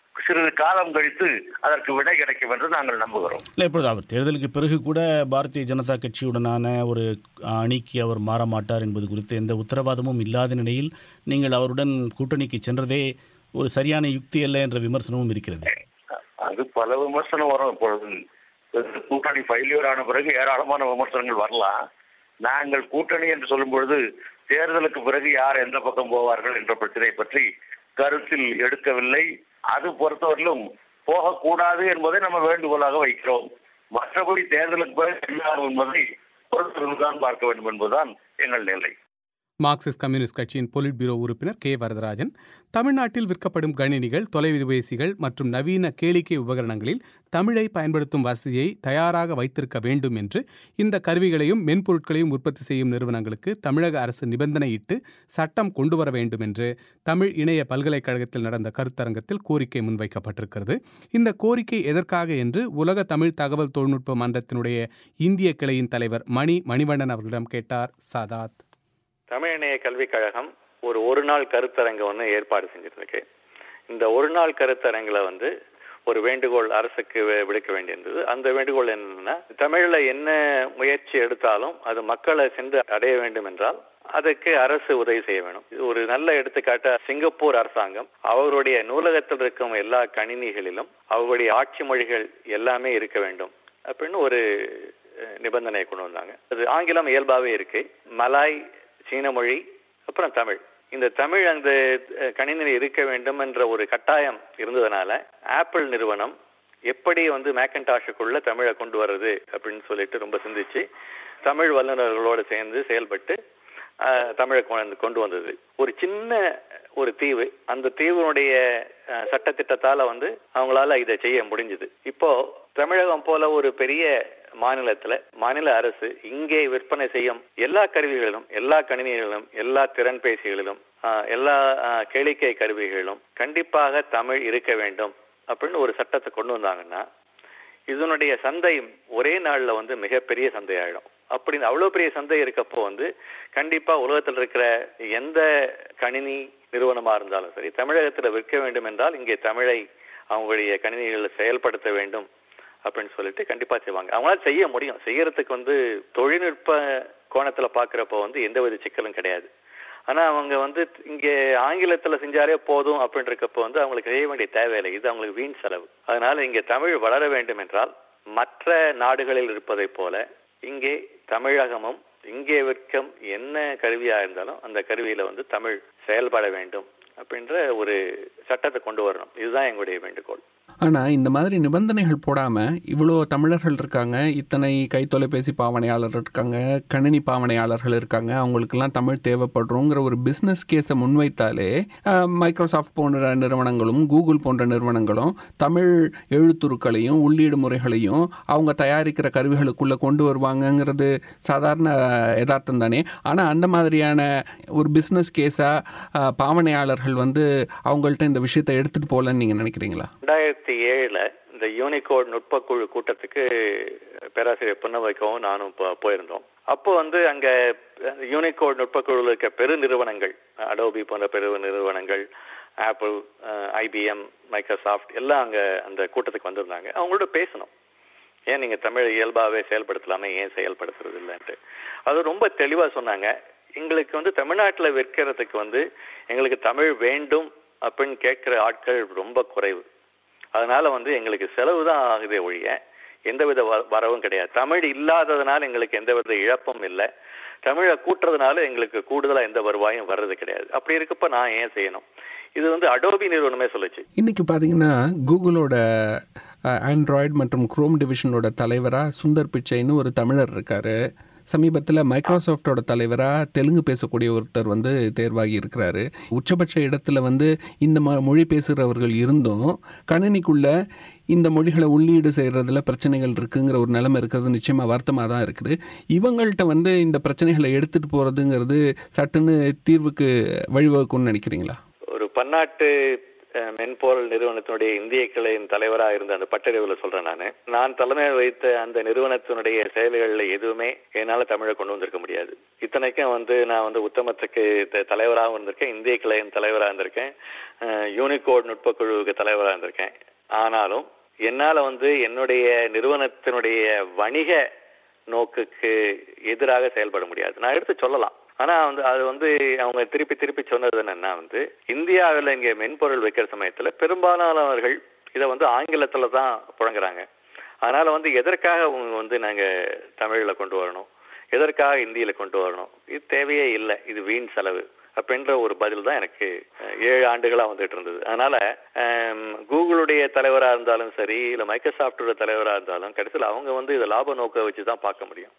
சிறிது காலம் கழித்து அதற்கு விடை கிடைக்கும் என்று நாங்கள் நம்புகிறோம் இல்லை இப்பொழுது அவர் தேர்தலுக்கு பிறகு கூட பாரதிய ஜனதா கட்சியுடனான ஒரு அணிக்கு அவர் மாற மாட்டார் என்பது குறித்து எந்த உத்தரவாதமும் இல்லாத நிலையில் நீங்கள் அவருடன் கூட்டணிக்கு சென்றதே ஒரு சரியான யுக்தி அல்ல என்ற விமர்சனமும் இருக்கிறது அது பல விமர்சனம் வரும் இப்பொழுது கூட்டணி ஃபெயிலியர் ஆன பிறகு ஏராளமான விமர்சனங்கள் வரலாம் நாங்கள் கூட்டணி என்று சொல்லும் பொழுது தேர்தலுக்கு பிறகு யார் எந்த பக்கம் போவார்கள் என்ற பிரச்சனை பற்றி கருத்தில் எடுக்கவில்லை அது பொறுத்தவரையிலும் போகக்கூடாது என்பதை நம்ம வேண்டுகோளாக வைக்கிறோம் மற்றபடி தேர்தலுக்கு பிறகு என்ன ஆகும் என்பதை பொறுத்திருந்துதான் பார்க்க வேண்டும் என்பதுதான் எங்கள் நிலை மார்க்சிஸ்ட் கம்யூனிஸ்ட் கட்சியின் பொலிட் பியூரோ உறுப்பினர் கே வரதராஜன் தமிழ்நாட்டில் விற்கப்படும் கணினிகள் தொலைபேசிகள் மற்றும் நவீன கேளிக்கை உபகரணங்களில் தமிழை பயன்படுத்தும் வசதியை தயாராக வைத்திருக்க வேண்டும் என்று இந்த கருவிகளையும் மென்பொருட்களையும் உற்பத்தி செய்யும் நிறுவனங்களுக்கு தமிழக அரசு நிபந்தனையிட்டு சட்டம் கொண்டு வர வேண்டும் என்று தமிழ் இணைய பல்கலைக்கழகத்தில் நடந்த கருத்தரங்கத்தில் கோரிக்கை முன்வைக்கப்பட்டிருக்கிறது இந்த கோரிக்கை எதற்காக என்று உலக தமிழ் தகவல் தொழில்நுட்ப மன்றத்தினுடைய இந்திய கிளையின் தலைவர் மணி மணிவண்ணன் அவர்களிடம் கேட்டார் சாதாத் தமிழ் இணைய கல்விக் கழகம் ஒரு ஒரு நாள் கருத்தரங்கு ஒன்று ஏற்பாடு செஞ்சிருக்கு இந்த ஒரு நாள் கருத்தரங்கில் வந்து ஒரு வேண்டுகோள் அரசுக்கு வி- விடுக்க வேண்டியிருந்தது அந்த வேண்டுகோள் என்னன்னா தமிழில் என்ன முயற்சி எடுத்தாலும் அது மக்களை சென்று அடைய வேண்டும் என்றால் அதுக்கு அரசு உதவி செய்ய வேணும் இது ஒரு நல்ல எடுத்துக்காட்டா சிங்கப்பூர் அரசாங்கம் அவர்களுடைய நூலகத்தில் இருக்கும் எல்லா கணினிகளிலும் அவர்களுடைய ஆட்சி மொழிகள் எல்லாமே இருக்க வேண்டும் அப்படின்னு ஒரு அஹ், நிபந்தனையை கொண்டு வந்தாங்க அது ஆங்கிலம் இயல்பாவே இருக்கு மலாய் சீன மொழி அப்புறம் தமிழ் இந்த தமிழ் அந்த அஹ், கணினியில் இருக்க வேண்டும் என்ற ஒரு கட்டாயம் இருந்ததுனால ஆப்பிள் நிறுவனம் எப்படி வந்து மேக்கன்டாஷுக்குள்ள தமிழை கொண்டு வர்றது அப்படின்னு சொல்லிட்டு ரொம்ப சிந்திச்சு தமிழ் வல்லுநர்களோடு சேர்ந்து செயல்பட்டு அஹ், தமிழை கொண்டு கொண்டு வந்தது ஒரு சின்ன ஒரு தீவு அந்த தீவினுடைய அஹ், சட்டத்திட்டத்தால வந்து அவங்களால இதை செய்ய முடிஞ்சது இப்போ தமிழகம் போல ஒரு பெரிய மாநிலத்துல மாநில அரசு இங்கே விற்பனை செய்யும் எல்லா கருவிகளிலும் எல்லா கணினிகளிலும் எல்லா திறன்பேசிகளிலும் ஆஹ், எல்லா ஆஹ், கேளிக்கை கருவிகளிலும் கண்டிப்பாக தமிழ் இருக்க வேண்டும் அப்படின்னு ஒரு சட்டத்தை கொண்டு வந்தாங்கன்னா இதனுடைய சந்தை ஒரே நாள்ல வந்து மிகப்பெரிய சந்தையாயிடும் அப்படி அவ்வளவு பெரிய சந்தை இருக்கப்போ வந்து கண்டிப்பா உலகத்தில் இருக்கிற எந்த கணினி நிறுவனமா இருந்தாலும் சரி தமிழகத்துல விற்க வேண்டும் என்றால் இங்கே தமிழை அவங்களுடைய கணினிகளில் செயல்படுத்த வேண்டும் அப்படின்னு சொல்லிட்டு கண்டிப்பா செய்வாங்க அவங்களால செய்ய முடியும் செய்யறதுக்கு வந்து தொழில்நுட்ப கோணத்துல பாக்குறப்போ வந்து எந்தவித சிக்கலும் கிடையாது ஆனா அவங்க வந்து இங்க ஆங்கிலத்துல செஞ்சாலே போதும் அப்படின்னு இருக்கப்போ வந்து அவங்களுக்கு செய்ய வேண்டிய தேவையில்லை இது அவங்களுக்கு வீண் செலவு அதனால இங்க தமிழ் வளர வேண்டும் என்றால் மற்ற நாடுகளில் இருப்பதைப் போல இங்கே தமிழகமும் இங்கே விற்கும் என்ன கருவியா இருந்தாலும் அந்த கருவியில வந்து தமிழ் செயல்பட வேண்டும் அப்படின்ற ஒரு சட்டத்தை கொண்டு வரணும் இதுதான் எங்களுடைய வேண்டுகோள் ஆனால் இந்த மாதிரி நிபந்தனைகள் போடாமல் இவ்வளோ தமிழர்கள் இருக்காங்க இத்தனை கைத்தொலைபேசி பாவனையாளர் இருக்காங்க கணினி பாவனையாளர்கள் இருக்காங்க அவங்களுக்கெல்லாம் தமிழ் தேவைப்படுறோங்கிற ஒரு பிஸ்னஸ் கேஸை முன்வைத்தாலே அஹ், மைக்ரோசாஃப்ட் போன்ற நிறுவனங்களும் கூகுள் போன்ற நிறுவனங்களும் தமிழ் எழுத்துருக்களையும் உள்ளீடு முறைகளையும் அவங்க தயாரிக்கிற கருவிகளுக்குள்ளே கொண்டு வருவாங்கங்கிறது சாதாரண யதார்த்தம் தானே ஆனால் அந்த மாதிரியான ஒரு பிஸ்னஸ் கேஸாக பாவனையாளர்கள் வந்து அவங்கள்ட்ட இந்த விஷயத்தை எடுத்துகிட்டு போகலன்னு நீங்கள் நினைக்கிறீங்களா ரெண்டாயிரத்தி ஏழுல இந்த யூனிகோட் நுட்பக்குழு கூட்டத்துக்கு பேராசிரியர் புன்னவைக்கவும் நானும் போ- போயிருந்தோம் அப்போ வந்து அங்க யூனிகோட் நுட்பக்குழுவில் இருக்க பெரு நிறுவனங்கள் அடோபி போன்ற பெரு நிறுவனங்கள் ஆப்பிள் ஐபிஎம் மைக்ரோசாஃப்ட் எல்லாம் அங்க அந்த கூட்டத்துக்கு வந்திருந்தாங்க அவங்களோட பேசணும் ஏன் நீங்க தமிழ் இயல்பாவே செயல்படுத்தலாமே ஏன் செயல்படுத்துறது இல்லைன்ட்டு அது ரொம்ப தெளிவா சொன்னாங்க எங்களுக்கு வந்து தமிழ்நாட்டுல விற்கிறதுக்கு வந்து எங்களுக்கு தமிழ் வேண்டும் அப்படின்னு கேட்கிற ஆட்கள் ரொம்ப குறைவு அதனால வந்து எங்களுக்கு செலவு தான் ஆகுதே ஒழிய எந்தவித வ- வரவும் கிடையாது தமிழ் இல்லாததுனால எங்களுக்கு எந்தவித இழப்பும் இல்லை தமிழை கூட்டுறதுனால எங்களுக்கு கூடுதலா எந்த வருவாயும் வர்றது கிடையாது அப்படி இருக்கப்ப நான் ஏன் செய்யணும் இது வந்து அடோபி நிறுவனமே சொல்லுச்சு இன்னைக்கு பார்த்தீங்கன்னா கூகுளோட ஆண்ட்ராய்டு மற்றும் குரோம் டிவிஷனோட தலைவராக சுந்தர் பிச்சைன்னு ஒரு தமிழர் இருக்கார் சமீபத்தில் மைக்ரோசாஃப்டோட தலைவராக தெலுங்கு பேசக்கூடிய ஒருத்தர் வந்து தேர்வாகி இருக்கிறாரு உச்சபட்ச இடத்துல வந்து இந்த ம மொழி பேசுகிறவர்கள் இருந்தும் கணினிக்குள்ள இந்த மொழிகளை உள்ளீடு செய்கிறதுல பிரச்சனைகள் இருக்குங்கிற ஒரு நிலைமை இருக்கிறது நிச்சயமாக வருத்தமாக தான் இருக்குது இவங்கள்ட்ட வந்து இந்த பிரச்சனைகளை எடுத்துகிட்டு போகிறதுங்கிறது சட்டுன்னு தீர்வுக்கு வழிவகுக்கும்னு நினைக்கிறீங்களா ஒரு பன்னாட்டு அஹ், மென்பொருள் நிறுவனத்தினுடைய இந்திய கிளையின் தலைவராக இருந்த அந்த பட்டறிவுல சொல்றேன் நான் நான் தலைமை வைத்த அந்த நிறுவனத்தினுடைய செயல்களில் எதுவுமே என்னால தமிழை கொண்டு வந்திருக்க முடியாது இத்தனைக்கும் வந்து நான் வந்து உத்தமத்துக்கு த- தலைவராகவும் இருந்திருக்கேன் இந்திய கிளையின் தலைவராக இருந்திருக்கேன் அஹ், யூனிகோட் நுட்பக்குழுவுக்கு தலைவராக இருந்திருக்கேன் ஆனாலும் என்னால வந்து என்னுடைய நிறுவனத்தினுடைய வணிக நோக்குக்கு எதிராக செயல்பட முடியாது நான் எடுத்து சொல்லலாம் ஆனா வந்து அது வந்து அவங்க திருப்பி திருப்பி சொன்னது என்னன்னா வந்து இந்தியாவில் இங்க மென்பொருள் வைக்கிற சமயத்துல பெரும்பாலானவர்கள் இதை வந்து ஆங்கிலத்துல தான் புழங்குறாங்க அதனால வந்து எதற்காக அவங்க வந்து நாங்க தமிழ்ல கொண்டு வரணும் எதற்காக இந்தியில கொண்டு வரணும் இது தேவையே இல்லை இது வீண் செலவு அப்படின்ற ஒரு பதில் தான் எனக்கு அஹ், ஏழு ஆண்டுகளா வந்துட்டு இருந்தது அதனால ஆம், கூகுளுடைய தலைவரா இருந்தாலும் சரி இல்ல மைக்ரோசாஃப்டோட தலைவரா இருந்தாலும் கடைசியில் அவங்க வந்து இதை லாப நோக்க வச்சு தான் பார்க்க முடியும்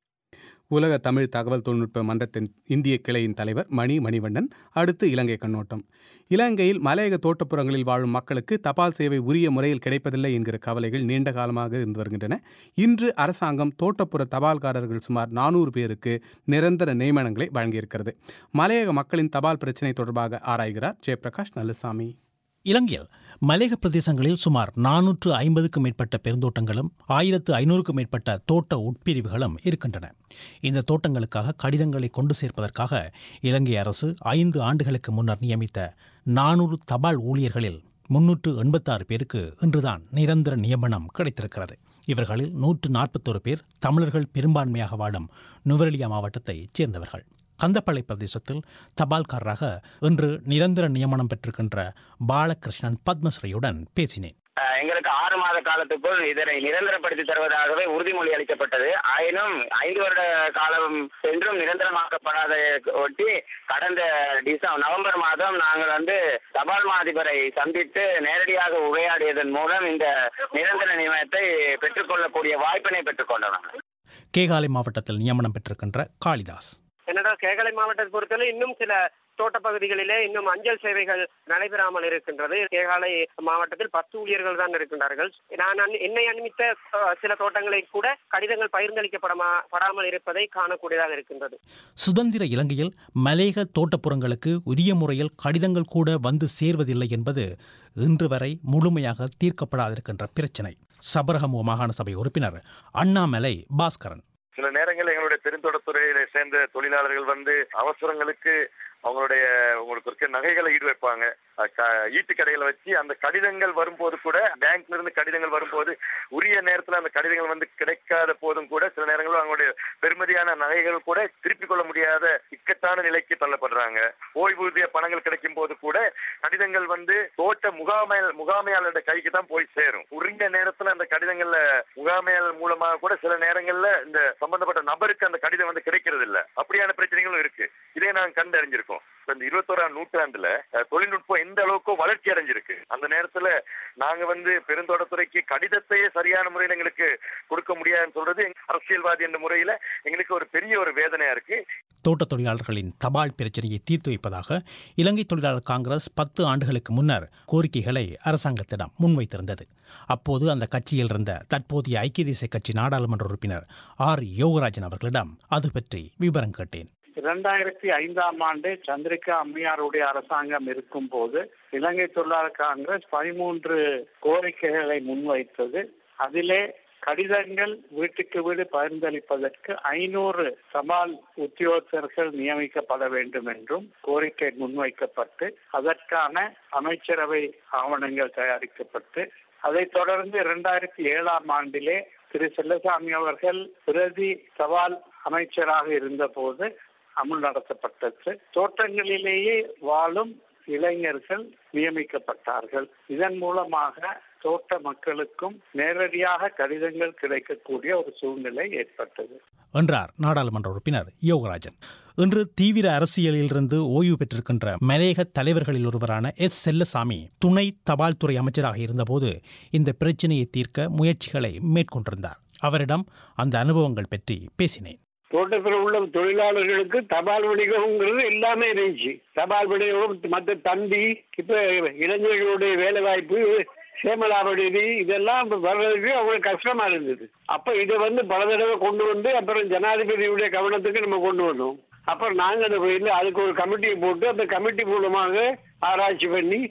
உலக தமிழ் தகவல் தொழில்நுட்ப மன்றத்தின் இந்திய கிளையின் தலைவர் மணி மணிவண்ணன் அடுத்து இலங்கை கண்ணோட்டம் இலங்கையில் மலையக தோட்டப்புறங்களில் வாழும் மக்களுக்கு தபால் சேவை உரிய முறையில் கிடைப்பதில்லை என்கிற கவலைகள் நீண்ட காலமாக இருந்து வருகின்றன இன்று அரசாங்கம் தோட்டப்புற தபால்காரர்கள் சுமார் நானூறு பேருக்கு நிரந்தர நியமனங்களை வழங்கியிருக்கிறது மலையக மக்களின் தபால் பிரச்சினை தொடர்பாக ஆராய்கிறார் ஜெயபிரகாஷ் நல்லசாமி இலங்கையில் மலையக பிரதேசங்களில் சுமார் நானூற்று ஐம்பதுக்கும் மேற்பட்ட பெருந்தோட்டங்களும் ஆயிரத்து ஐநூறுக்கும் மேற்பட்ட தோட்ட உட்பிரிவுகளும் இருக்கின்றன இந்த தோட்டங்களுக்காக கடிதங்களை கொண்டு சேர்ப்பதற்காக இலங்கை அரசு ஐந்து ஆண்டுகளுக்கு முன்னர் நியமித்த நானூறு தபால் ஊழியர்களில் முன்னூற்று எண்பத்தாறு பேருக்கு இன்றுதான் நிரந்தர நியமனம் கிடைத்திருக்கிறது இவர்களில் நூற்று நாற்பத்தோரு பேர் தமிழர்கள் பெரும்பான்மையாக வாழும் நுவரெலியா மாவட்டத்தைச் சேர்ந்தவர்கள் கந்தப்பள்ளி பிரதேசத்தில் தபால்காரராக இன்று நிரந்தர நியமனம் பெற்றிருக்கின்ற பாலகிருஷ்ணன் பத்மஸ்ரீயுடன் பேசினேன் அஹ் எங்களுக்கு ஆறு மாத காலத்துக்குள் இதனை நிரந்தரப்படுத்தி தருவதாகவே உறுதிமொழி அளிக்கப்பட்டது ஆயினும் ஐந்து வருட காலம் சென்றும் நிரந்தரமாக்கப்படாத ஒட்டி கடந்த டிசம்பர் நவம்பர் மாதம் நாங்கள் வந்து தபால் மாதிபரை சந்தித்து நேரடியாக உரையாடியதன் மூலம் இந்த நிரந்தர நியமனத்தை பெற்றுக்கொள்ளக்கூடிய வாய்ப்பினை பெற்றுக்கொண்டோம் நாங்கள். கேகாலை மாவட்டத்தில் நியமனம் பெற்றிருக்கின்ற காளிதாஸ் என்னடா கேகலை மாவட்டத்தை பொறுத்தவரை இன்னும் சில தோட்ட பகுதிகளிலே இன்னும் அஞ்சல் சேவைகள் நடைபெறாமல் இருக்கின்றது கேகாலை மாவட்டத்தில் பத்து ஊழியர்கள் தான் இருக்கின்றார்கள் நான் அனு- என்னை அனுமதித்த அஹ், சில தோட்டங்களை கூட கடிதங்கள் பகிர்ந்தளிக்கப்படமா படாமல் இருப்பதை காணக்கூடியதாக இருக்கின்றது சுதந்திர இலங்கையில் மலேக தோட்டப்புறங்களுக்கு உரிய முறையில் கடிதங்கள் கூட வந்து சேர்வதில்லை என்பது இன்று வரை முழுமையாக தீர்க்கப்படாதிருக்கின்ற பிரச்சினை சபரகமு மாகாண சபை உறுப்பினர் அண்ணாமலை பாஸ்கரன் சில நேரங்களில் எங்களுடைய பெருந்தோட்டத்துறையில சேர்ந்த தொழிலாளர்கள் வந்து அவசரங்களுக்கு அவங்களுடைய உங்களுக்கு இருக்க நகைகளை ஈடு வைப்பாங்க அஹ் க- ஈட்டு கடையில வச்சு அந்த கடிதங்கள் வரும்போது கூட பேங்க்ல இருந்து கடிதங்கள் வரும்போது உரிய நேரத்துல அந்த கடிதங்கள் வந்து கிடைக்காத போதும் கூட சில நேரங்களில் அவங்களுடைய பெருமதியான நகைகள் கூட திருப்பிக் கொள்ள முடியாத இக்கட்டான நிலைக்கு தள்ளப்படுறாங்க ஓய்வூதிய பணங்கள் கிடைக்கும் போது கூட கடிதங்கள் வந்து தோட்ட முகாமையாளர் முகாமையாளருடைய கைக்கு தான் போய் சேரும் உரிய நேரத்துல அந்த கடிதங்கள்ல முகாமையாளர் மூலமாக கூட சில நேரங்கள்ல இந்த சம்பந்தப்பட்ட நபருக்கு அந்த கடிதம் வந்து கிடைக்கிறது இல்ல அப்படியான பிரச்சனைகளும் இருக்கு இதை நாங்க கண்டறிஞ்சிருக்கோம் இப்ப இந்த இருபத்தோராம் நூற்றாண்டுல அஹ், தொழில்நுட்பம் எந்த அளவுக்கு வளர்ச்சி அடைஞ்சிருக்கு அந்த நேரத்துல நாங்க வந்து பெருந்தோட்டத்துறைக்கு கடிதத்தையே சரியான முறையில் எங்களுக்கு கொடுக்க முடியாதுன்னு சொல்றது எங்க அரசியல்வாதி என்ற முறையில எங்களுக்கு ஒரு பெரிய ஒரு வேதனையா இருக்கு தோட்டத் தொழிலாளர்களின் தபால் பிரச்சனையை தீர்த்து வைப்பதாக இலங்கை தொழிலாளர் காங்கிரஸ் பத்து ஆண்டுகளுக்கு முன்னர் கோரிக்கைகளை அரசாங்கத்திடம் முன்வைத்திருந்தது அப்போது அந்த கட்சியில் இருந்த தற்போதைய ஐக்கிய தேசிய கட்சி நாடாளுமன்ற உறுப்பினர் ஆர் யோகராஜன் அவர்களிடம் அது பற்றி விவரம் கேட்டேன் இரண்டாயிரத்தி ஐந்தாம் ஆண்டு சந்திரிகா அம்மையாருடைய அரசாங்கம் இருக்கும் போது இலங்கை தொழிலாளர் காங்கிரஸ் பதிமூன்று கோரிக்கைகளை முன்வைத்தது அதிலே கடிதங்கள் வீட்டுக்கு வீடு பகிர்ந்தளிப்பதற்கு ஐநூறு தபால் உத்தியோகத்தர்கள் நியமிக்கப்பட வேண்டும் என்றும் கோரிக்கை முன்வைக்கப்பட்டு அதற்கான அமைச்சரவை ஆவணங்கள் தயாரிக்கப்பட்டு அதைத் தொடர்ந்து இரண்டாயிரத்தி ஏழாம் ஆண்டிலே திரு செல்லசாமி அவர்கள் பிரதி தபால் அமைச்சராக இருந்தபோது அமல் நடத்தப்பட்டது தோட்டங்களிலேயே வாழும் இளைஞர்கள் நியமிக்கப்பட்டார்கள் இதன் மூலமாக தோட்ட மக்களுக்கும் நேரடியாக கடிதங்கள் கிடைக்கக்கூடிய ஒரு சூழ்நிலை ஏற்பட்டது என்றார் நாடாளுமன்ற உறுப்பினர் யோகராஜன் இன்று தீவிர அரசியலிலிருந்து ஓய்வு பெற்றிருக்கின்ற மலையக தலைவர்களில் ஒருவரான எஸ் செல்லசாமி துணை தபால் துறை அமைச்சராக இருந்தபோது இந்த பிரச்சினையை தீர்க்க முயற்சிகளை மேற்கொண்டிருந்தார் அவரிடம் அந்த அனுபவங்கள் பற்றி பேசினேன் தோட்டத்தில் உள்ள தொழிலாளர்களுக்கு தபால் வணிகம்ங்கிறது எல்லாமே இருந்துச்சு தபால் வணிகம் மற்ற தந்தி இப்ப இளைஞர்களுடைய வேலை வாய்ப்பு சேமலாப நிதி இதெல்லாம் இப்ப வர்றதுக்கு அவங்களுக்கு கஷ்டமா இருந்தது அப்ப இதை வந்து பல தடவை கொண்டு வந்து அப்புறம் ஜனாதிபதியுடைய கவனத்துக்கு நம்ம கொண்டு வந்தோம் அப்புறம் நாங்க அந்த இல்லை அதுக்கு ஒரு கமிட்டியை போட்டு அந்த கமிட்டி மூலமாக ஆராய்ச்சி பண்ணி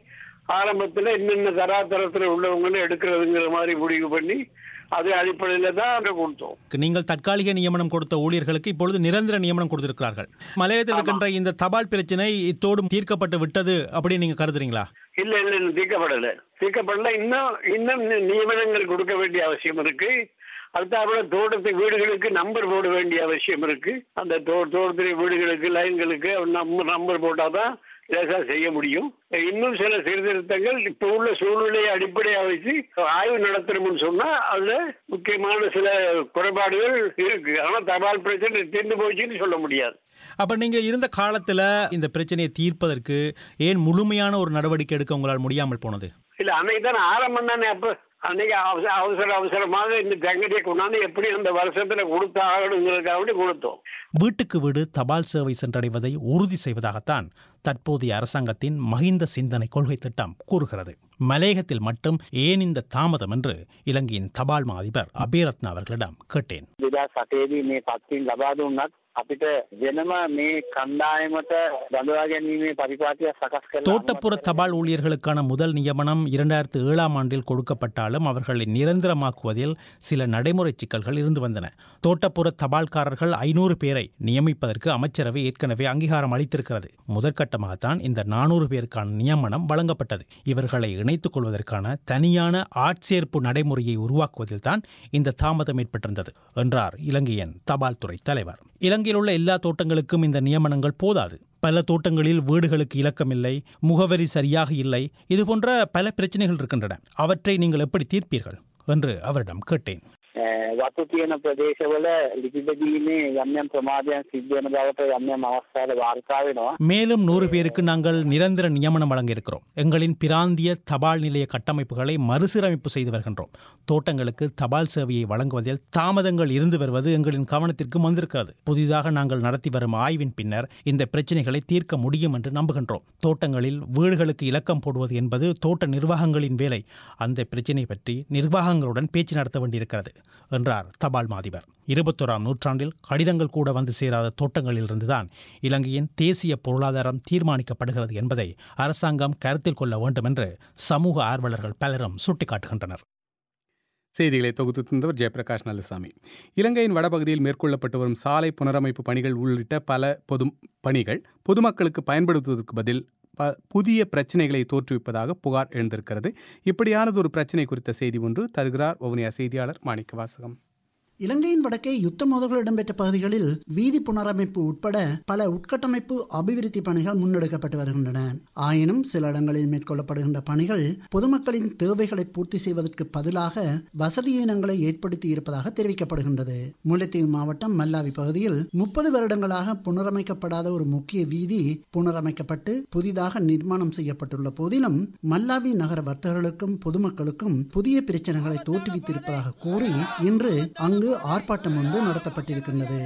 ஆரம்பத்துல என்னென்ன தராதரத்துல உள்ளவங்களும் எடுக்கிறதுங்கிற மாதிரி முடிவு பண்ணி அது அடிப்படையில தான் அங்க கொடுத்தோம் நீங்கள் தற்காலிக நியமனம் கொடுத்த ஊழியர்களுக்கு இப்பொழுது நிரந்தர நியமனம் கொடுத்திருக்கிறார்கள் மலையத்தில் இருக்கின்ற இந்த தபால் பிரச்சனை இத்தோடு தீர்க்கப்பட்டு விட்டது அப்படின்னு நீங்க கருதுறீங்களா இல்ல இல்ல இல்ல, தீர்க்கப்படல தீர்க்கப்படல இன்னும் இன்னும் நி- நியமனங்கள் கொடுக்க வேண்டிய அவசியம் இருக்கு அடுத்தாப்புல தோட்டத்து வீடுகளுக்கு நம்பர் போட வேண்டிய அவசியம் இருக்கு அந்த தோ தோட்டத்து வீடுகளுக்கு லைன்களுக்கு நம்பர் நம்பர் போட்டாதான் லேசா செய்ய முடியும் இன்னும் சில சீர்திருத்தங்கள் இப்ப உள்ள சூழ்நிலையை அடிப்படையா வச்சு ஆய்வு நடத்தணும்னு சொன்னா அதுல முக்கியமான சில குறைபாடுகள் இருக்கு ஆனா தபால் பிரச்சனை தீர்ந்து போச்சுன்னு சொல்ல முடியாது அப்ப நீங்க இருந்த காலத்துல இந்த பிரச்சனையை தீர்ப்பதற்கு ஏன் முழுமையான ஒரு நடவடிக்கை எடுக்க உங்களால் முடியாமல் போனது இல்ல அன்னைக்கு தானே ஆரம்பம் தானே அப்ப அன்னைக்கு அவசர அவசர அவசரமாக இந்த தங்கடியை கொண்டாந்து எப்படி அந்த வருஷத்துல கொடுத்தாகணுங்கிறதுக்காக வேண்டி கொடுத்தோம் வீட்டுக்கு வீடு தபால் சேவை சென்றடைவதை உறுதி செய்வதாகத்தான் தற்போதைய அரசாங்கத்தின் மஹிந்த சிந்தனை கொள்கை திட்டம் கூறுகிறது மலையகத்தில் மட்டும் ஏன் இந்த தாமதம் என்று இலங்கையின் தபால் மா அதிபர் அபேரத்னா அவர்களிடம் கேட்டேன் දෙදස් අටේදී මේ පත්තින් ලබා දුන්නත් අපිට වෙනම මේ කණ්ඩායමට බඳවා ගැනීමේ පරිපාටියක් සකස් කරලා தோட்டப்புற தபால் ஊழியர்களுக்கான முதல் நியமனம் இரண்டாயிரத்து ஏழாம் ஆண்டில் கொடுக்கப்பட்டாலும் அவர்களை நிரந்தரமாக்குவதில் சில நடைமுறை சிக்கல்கள் இருந்து வந்தன தோட்டப்புற தபால்காரர்கள் ஐநூறு பேரை நியமிப்பதற்கு அமைச்சரவை ஏற்கனவே அங்கீகாரம் அளித்திருக்கிறது முதற்கட்டமாகத்தான் இந்த நானூறு பேருக்கான நியமனம் வழங்கப்பட்டது இவர்களை இணைத்துக் கொள்வதற்கான தனியான ஆட்சேர்ப்பு நடைமுறையை உருவாக்குவதில் தான் இந்த தாமதம் ஏற்பட்டிருந்தது என்றார் இலங்கையின் தபால் துறை தலைவர் இலங்கையில் உள்ள எல்லா தோட்டங்களுக்கும் இந்த நியமனங்கள் போதாது பல தோட்டங்களில் வீடுகளுக்கு இலக்கமில்லை முகவரி சரியாக இல்லை இது போன்ற பல பிரச்சனைகள் இருக்கின்றன அவற்றை நீங்கள் எப்படி தீர்ப்பீர்கள் என்று அவரிடம் கேட்டேன் අ, වතු තියෙන ප්‍රදේශවල ලිපි බැදීමේ යම් යම් ප්‍රමාදයන් සිද්ධ වෙන බවට යම් යම් අවස්ථාවල වාර්තා වෙනවා. மேலும் நூறு பேருக்கு நாங்கள் நிரந்தர நியமனம் வழங்க இருக்கிறோம் எங்களின் பிராந்திய தபால் நிலைய கட்டமைப்புகளை மறுசீரமைப்பு செய்து வருகின்றோம் தோட்டங்களுக்கு தபால் சேவையை வழங்குவதில் தாமதங்கள் இருந்து வருவது எங்களின் கவனத்திற்கு வந்திருக்கிறது புதிதாக நாங்கள் நடத்தி வரும் ஆய்வின் பின்னர் இந்த பிரச்சனைகளை தீர்க்க முடியும் என்று நம்புகின்றோம் தோட்டங்களில் வீடுகளுக்கு இலக்கம் போடுவது என்பது தோட்ட நிர்வாகங்களின் வேலை அந்த பிரச்சினை பற்றி நிர்வாகங்களுடன் பேச்சு நடத்த வேண்டியிருக்கிறது என்றார் தபால் மாதிபர் இருபத்தோராம் நூற்றாண்டில் கடிதங்கள் கூட வந்து சேராத தோட்டங்களிலிருந்துதான் இலங்கையின் தேசிய பொருளாதாரம் தீர்மானிக்கப்படுகிறது என்பதை அரசாங்கம் கருத்தில் கொள்ள வேண்டும் என்று சமூக ஆர்வலர்கள் பலரும் சுட்டிக்காட்டுகின்றனர் செய்திகளை தொகுத்து தந்தவர் ஜெயபிரகாஷ் நல்லசாமி இலங்கையின் வடபகுதியில் மேற்கொள்ளப்பட்டு வரும் சாலை புனரமைப்பு பணிகள் உள்ளிட்ட பல பொது பணிகள் பொதுமக்களுக்கு பயன்படுத்துவதற்கு பதில் ப புதிய பிரச்சனைகளை தோற்றுவிப்பதாக புகார் எழுந்திருக்கிறது இப்படியானது ஒரு பிரச்சனை குறித்த செய்தி ஒன்று தருகிறார் வவுனியா செய்தியாளர் மாணிக்க வாசகம் இலங்கையின் வடக்கே யுத்த மோதல்கள் இடம்பெற்ற பகுதிகளில் வீதி புனரமைப்பு உட்பட பல உட்கட்டமைப்பு அபிவிருத்தி பணிகள் முன்னெடுக்கப்பட்டு வருகின்றன ஆயினும் சில இடங்களில் மேற்கொள்ளப்படுகின்ற பணிகள் பொதுமக்களின் தேவைகளை பூர்த்தி செய்வதற்கு பதிலாக வசதியினங்களை ஏற்படுத்தி இருப்பதாக தெரிவிக்கப்படுகின்றது முல்லைத்தீவு மாவட்டம் மல்லாவி பகுதியில் முப்பது வருடங்களாக புனரமைக்கப்படாத ஒரு முக்கிய வீதி புனரமைக்கப்பட்டு புதிதாக நிர்மாணம் செய்யப்பட்டுள்ள போதிலும் மல்லாவி நகர வர்த்தகர்களுக்கும் பொதுமக்களுக்கும் புதிய பிரச்சனைகளை தோற்றுவித்திருப்பதாக கூறி இன்று அங்கு ஆர்ப்பாட்டம் ஒன்று நடத்தப்பட்டிருக்கின்றது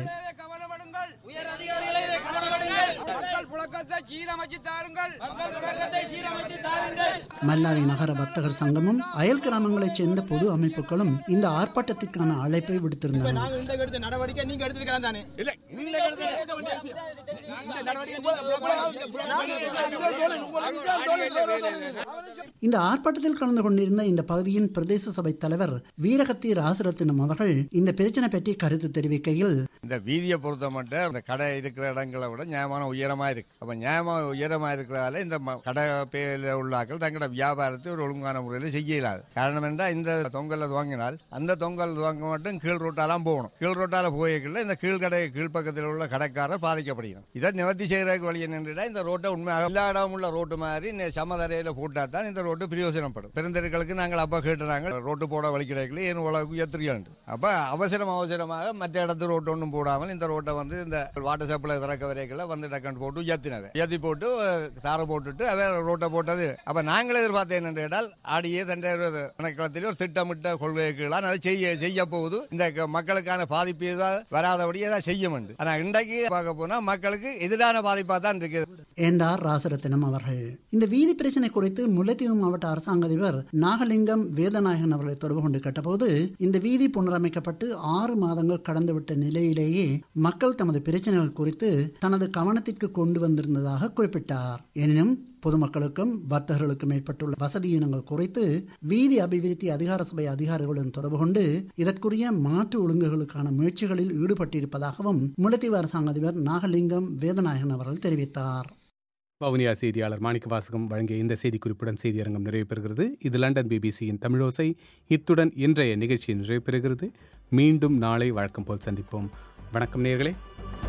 மல்லாவி நகர வர்த்தகர் சங்கமும் அயல் கிராமங்களைச் சேர்ந்த பொது அமைப்புகளும் இந்த ஆர்ப்பாட்டத்திற்கான அழைப்பை விடுத்திருந்தன நடவடிக்கை நீங்க எடுத்திருக்கலாம் தானே இல்ல இந்த ஆர்ப்பாட்டத்தில் கலந்து கொண்டிருந்த இந்த பகுதியின் பிரதேச சபை தலைவர் வீரகத்தி ராசரத்தினம் அவர்கள் இந்த பிரச்சனை பற்றி கருத்து தெரிவிக்கையில் இந்த வீதியை பொறுத்த மட்டும் இந்த கடை இருக்கிற இடங்களை விட நியாயமான உயரமா இருக்கு அப்ப நியாயமான உயரமா இருக்கிறதால இந்த ம- கடை பேரில் உள்ளாக்கள் தங்களோட வியாபாரத்தை ஒரு ஒழுங்கான முறையில் செய்ய இயலாது காரணம் என்றால் இந்த தொங்கலை துவங்கினால் அந்த தொங்கல் துவங்க மட்டும் கீழ் ரோட்டாலாம் போகணும் கீழ் ரோட்டால போய்க்கல இந்த கீழ் கடை கீழ் பக்கத்தில் உள்ள கடைக்காரர் பாதிக்கப்படுகிறோம் இதை நிவர்த்தி செய்யறதுக்கு வழி என்னன்றா இந்த ரோட்டை உண்மையாக எல்லா இடமும் உள்ள ரோட்டு மாதிரி இந்த சமதரையில் போட்டா தான் இந்த ரோட்டு பிரயோஜனப்படும் பெருந்தெருக்களுக்கு நாங்கள் அப்போ கேட்டுறாங்க ரோட்டு போட வழி கிடைக்கல ஏன் உலகம் உயர்த்துறீங்க அப்போ அவசரம் அவசரமாக மற்ற இடத்து ரோட்டு ஒன்றும் போடாமல் இந்த ரோட்டை வந்து இந்த வாட்டர் சப்ளை திறக்க வரைக்கல வந்து டக்கன் போட்டு உயர்த்தினவை உயர்த்தி போட்டு அஹ், தாரை போட்டுட்டு அவ ரோட்டை போட்டது அப்போ நாங்கள் எதிர்பார்த்த என்னென்று கேட்டால் ஆடியே தண்டை கணக்கில் ஒரு திட்டமிட்ட கொள்கைகளால் அதை செய்ய செய்ய போகுது இந்த க- மக்களுக்கான பாதிப்பு ஏதாவது வராதபடி ஏதாவது செய்ய வேண்டும் ஆனால் இன்றைக்கு பார்க்க போனால் மக்களுக்கு எதிரான பாதிப்பாக தான் இருக்குது என்றார் ராசரத்தினம் அவர்கள் இந்த வீதி பிரச்சனை குறித்து முல்லைத்தீவு மாவட்ட அரசாங்க அதிபர் நாகலிங்கம் வேதநாயகன் அவர்களை தொடர்பு கொண்டு கேட்டபோது இந்த வீதி புனரமைக்கப்பட்டு ஆறு மாதங்கள் கடந்துவிட்ட நிலையிலேயே மக்கள் தமது பிரச்சனைகள் குறித்து தனது கவனத்திற்கு கொண்டு வந்திருந்ததாக இருப்பதாக குறிப்பிட்டார் எனினும் பொதுமக்களுக்கும் வர்த்தகர்களுக்கும் ஏற்பட்டுள்ள வசதியினங்கள் குறைத்து வீதி அபிவிருத்தி அதிகார சபை அதிகாரிகளுடன் தொடர்பு கொண்டு இதற்குரிய மாற்று ஒழுங்குகளுக்கான முயற்சிகளில் ஈடுபட்டிருப்பதாகவும் முல்லைத்தீவு அரசாங்க அதிபர் நாகலிங்கம் வேதநாயகன் அவர்கள் தெரிவித்தார் வவுனியா செய்தியாளர் மாணிக்க வாசகம் வழங்கிய இந்த செய்திக்குறிப்புடன் செய்தியரங்கம் நிறைவு பெறுகிறது இது லண்டன் பிபிசியின் தமிழோசை இத்துடன் இன்றைய நிகழ்ச்சி நிறைவு பெறுகிறது மீண்டும் நாளை வழக்கம் போல் சந்திப்போம் வணக்கம் நேர்களே